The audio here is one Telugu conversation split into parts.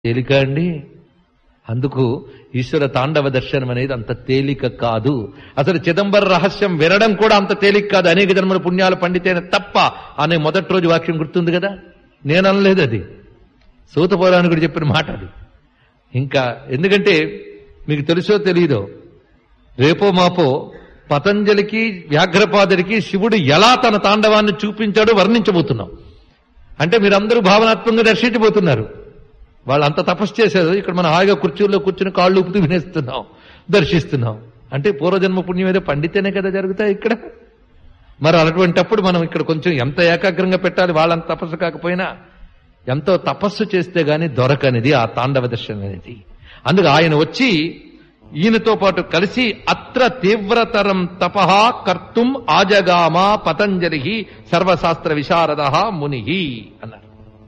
తేలిక అండి అందుకు ఈశ్వర తాండవ దర్శనం అనేది అంత తేలిక కాదు అసలు చిదంబర రహస్యం వినడం కూడా అంత తేలిక కాదు అనేక జన్మల పుణ్యాలు పండితేనే తప్ప అనే మొదటి రోజు వాక్యం గుర్తుంది కదా నేను అనలేదు అది సూత పౌరాణికుడు చెప్పిన మాట అది ఇంకా ఎందుకంటే మీకు తెలుసో తెలియదో రేపో మాపో పతంజలికి వ్యాఘ్రపాదుడికి శివుడు ఎలా తన తాండవాన్ని చూపించాడో వర్ణించబోతున్నాం అంటే మీరందరూ భావనాత్మకంగా దర్శించబోతున్నారు వాళ్ళు అంత తపస్సు చేశారు ఇక్కడ మనం హాయిగా కుర్చీల్లో కూర్చుని కాళ్ళు ఊపుతూ వినేస్తున్నాం దర్శిస్తున్నాం అంటే పూర్వజన్మ పుణ్యం ఏదో పండితేనే కదా జరుగుతాయి ఇక్కడ మరి అటువంటప్పుడు మనం ఇక్కడ కొంచెం ఎంత ఏకాగ్రంగా పెట్టాలి వాళ్ళంత తపస్సు కాకపోయినా ఎంతో తపస్సు చేస్తే గాని దొరకనిది ఆ తాండవ దర్శనం అనేది అందుకు ఆయన వచ్చి ఈయనతో పాటు కలిసి అత్ర తీవ్రతరం తపహ కర్తుం ఆజగామ పతంజలి సర్వశాస్త్ర విశారద ముని అన్నారు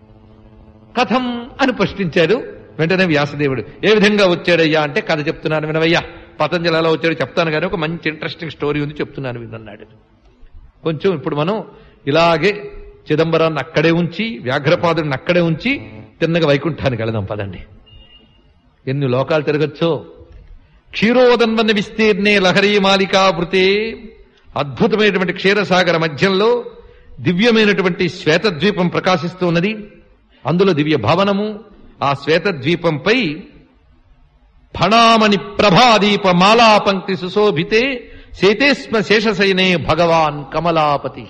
కథం అని ప్రశ్నించాడు వెంటనే వ్యాసదేవుడు ఏ విధంగా వచ్చాడయ్యా అంటే కథ చెప్తున్నాను వినవయ్యా పతంజలి ఎలా వచ్చాడో చెప్తాను కానీ ఒక మంచి ఇంట్రెస్టింగ్ స్టోరీ ఉంది చెప్తున్నాను వినన్నాడు కొంచెం ఇప్పుడు మనం ఇలాగే చిదంబరాన్ని అక్కడే ఉంచి వ్యాఘ్రపాదుడిని అక్కడే ఉంచి తిన్నగా వైకుంఠానికి వెళదాం పదండి ఎన్ని లోకాలు తిరగచ్చో క్షీరోదన్వన్న విస్తీర్ణే లహరీ మాలికావృతే అద్భుతమైనటువంటి క్షీరసాగర మధ్యంలో దివ్యమైనటువంటి శ్వేతద్వీపం ప్రకాశిస్తూ ఉన్నది అందులో దివ్య భవనము ఆ శ్వేతద్వీపంపై ఫణామణి ప్రభాదీప మాలా పంక్తి సుశోభితే శేతేస్మ శేషసైనే భగవాన్ కమలాపతి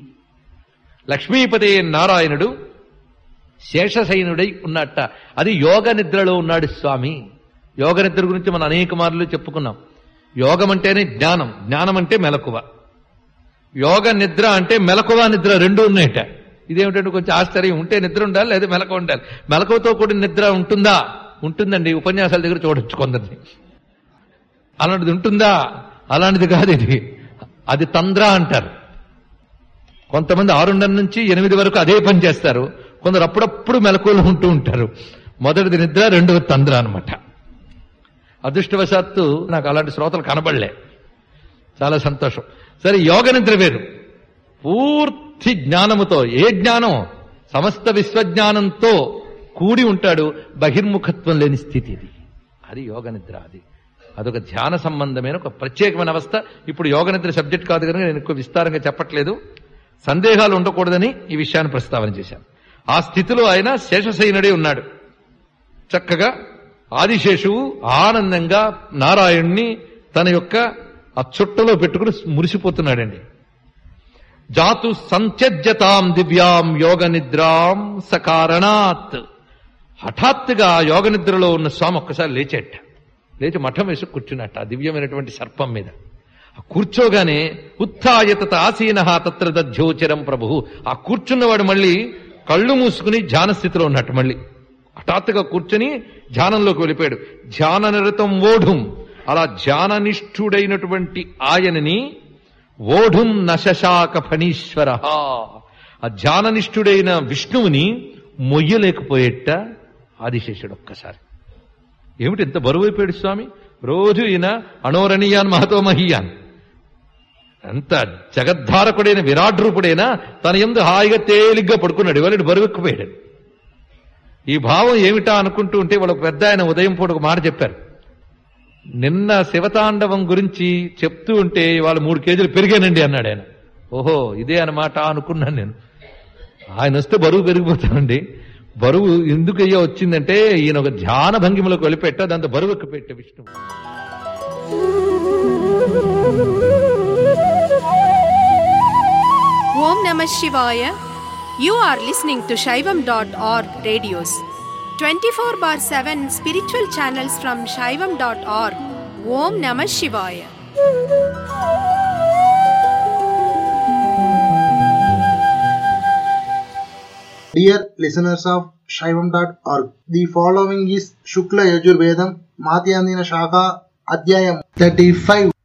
లక్ష్మీపతే నారాయణుడు శేషసైనుడై ఉన్నట్ట అది యోగ నిద్రలో ఉన్నాడు స్వామి యోగ నిద్ర గురించి మనం అనేక మార్లు చెప్పుకున్నాం యోగం అంటేనే జ్ఞానం జ్ఞానం అంటే మెలకువ యోగ నిద్ర అంటే మెలకువ నిద్ర రెండు ఉన్నాయట ఇదేమిటంటే కొంచెం ఆశ్చర్యం ఉంటే నిద్ర ఉండాలి లేదా మెలకువ ఉండాలి మెలకువతో కూడిన నిద్ర ఉంటుందా ఉంటుందండి ఉపన్యాసాల దగ్గర చూడొచ్చు కొందరిని అలాంటిది ఉంటుందా అలాంటిది కాదు ఇది అది తంద్ర అంటారు కొంతమంది ఆరున్నర నుంచి ఎనిమిది వరకు అదే పని చేస్తారు కొందరు అప్పుడప్పుడు మెలకువలు ఉంటూ ఉంటారు మొదటిది నిద్ర రెండవది తంద్ర అనమాట అదృష్టవశాత్తు నాకు అలాంటి శ్రోతలు కనబడలే చాలా సంతోషం సరే యోగ నిద్ర వేరు పూర్తి జ్ఞానముతో ఏ జ్ఞానం సమస్త విశ్వజ్ఞానంతో కూడి ఉంటాడు బహిర్ముఖత్వం లేని స్థితి ఇది అది యోగ నిద్ర అది అదొక ధ్యాన సంబంధమైన ఒక ప్రత్యేకమైన అవస్థ ఇప్పుడు యోగ నిద్ర సబ్జెక్ట్ కాదు కనుక నేను ఎక్కువ విస్తారంగా చెప్పట్లేదు సందేహాలు ఉండకూడదని ఈ విషయాన్ని ప్రస్తావన చేశాను ఆ స్థితిలో ఆయన శేషశయనుడే ఉన్నాడు చక్కగా ఆదిశేషువు ఆనందంగా నారాయణ్ణి తన యొక్క ఆ చుట్టలో పెట్టుకుని మురిసిపోతున్నాడండి జాతు సంత్యజ్యతాం దివ్యాం యోగ నిద్రాం సకారణాత్ హఠాత్తుగా ఆ యోగ నిద్రలో ఉన్న స్వామి ఒక్కసారి లేచేట లేచి మఠం వేసి కూర్చున్నట్ట ఆ దివ్యమైనటువంటి సర్పం మీద ఆ కూర్చోగానే ఉత్థాయత ఆసీన తత్ర దధ్యోచరం ప్రభు ఆ కూర్చున్నవాడు మళ్ళీ కళ్ళు మూసుకుని ధ్యాన స్థితిలో ఉన్నట్టు మళ్ళీ హఠాత్తుగా కూర్చుని ధ్యానంలోకి వెళ్ళిపోయాడు ధ్యాన నిరతం ఓఢుం అలా ధ్యాననిష్ఠుడైనటువంటి ఆయనని ఓఢుం నశశాక ఫణీశ్వర ఆ ధ్యాననిష్ఠుడైన విష్ణువుని మొయ్యలేకపోయేట ఆదిశేషుడు ఒక్కసారి ఏమిటి ఎంత బరువైపోయాడు స్వామి రోజు ఈయన అణోరణీయాన్ మహతో మహీయాన్ ఎంత జగద్ధారకుడైన విరాట్ రూపుడైనా తన ఎందు హాయిగా తేలిగ్గా పడుకున్నాడు ఇవాళ బరువెక్కిపోయాడు ఈ భావం ఏమిటా అనుకుంటూ ఉంటే వాళ్ళ పెద్ద ఆయన ఉదయం పూట ఒక మాట చెప్పారు నిన్న శివతాండవం గురించి చెప్తూ ఉంటే ఇవాళ మూడు కేజీలు పెరిగానండి అన్నాడు ఆయన ఓహో ఇదే అన్నమాట అనుకున్నాను నేను ఆయన వస్తే బరువు పెరిగిపోతానండి బరువు ఎందుకు అయ్యో వచ్చిందంటే ఈయన ఒక ధ్యాన భంగిమలోకి వెళ్ళిపెట్ట దాంతో బరువు ఎక్కి పెట్టే Vishnu Om Namah Shivaya. You are listening to Shaivam.org radios. 24 bar 7 spiritual channels from Shaivam.org. Om Namah Shivaya. Dear listeners of Shaivam.org, the following is Shukla Yajurvedam Madhyandina Shaka Adhyayam 35